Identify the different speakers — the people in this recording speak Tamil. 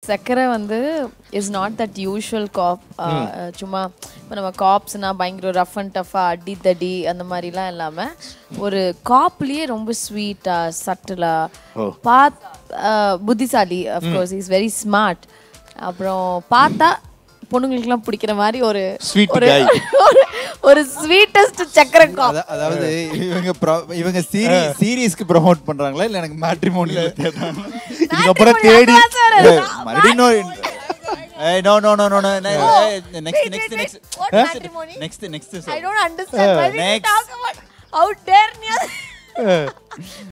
Speaker 1: சக்கரை வந்து is not that usual cop சும்மா இப்போ நம்ம காப்ஸ்னா பயங்கர ரஃப் அண்ட் டஃபாக அடி தடி அந்த மாதிரிலாம் இல்லாமல் ஒரு காப்லேயே ரொம்ப ஸ்வீட்டாக சட்டிலாக பாத் அஹ், புத்திசாலி அஃப்கோர்ஸ் இஸ் வெரி ஸ்மார்ட் அப்புறம் பார்த்தா பொண்ணுங்களுக்குலாம் பிடிக்கிற மாதிரி ஒரு
Speaker 2: Sweet
Speaker 1: ஒரு
Speaker 2: guy.
Speaker 1: ஒரு- ஒரு ஸ்வீட்டஸ்ட் சக்கரை காப்
Speaker 3: அத- அதாவது இவங்க pro- இவங்க சீரி சீரியஸ்க்கு ப்ரோமோட் பண்றாங்களா இல்ல எனக்கு மேட்ரிமோனியில தேடுறாங்க
Speaker 2: இதுக்கப்புறம் தேடி
Speaker 3: மறுபடியும் இன்னொரு- ஏய் no no no no no next next next
Speaker 1: What matrimony?
Speaker 3: Next next
Speaker 1: I don't understand why we
Speaker 3: Next.
Speaker 1: talk about how dare you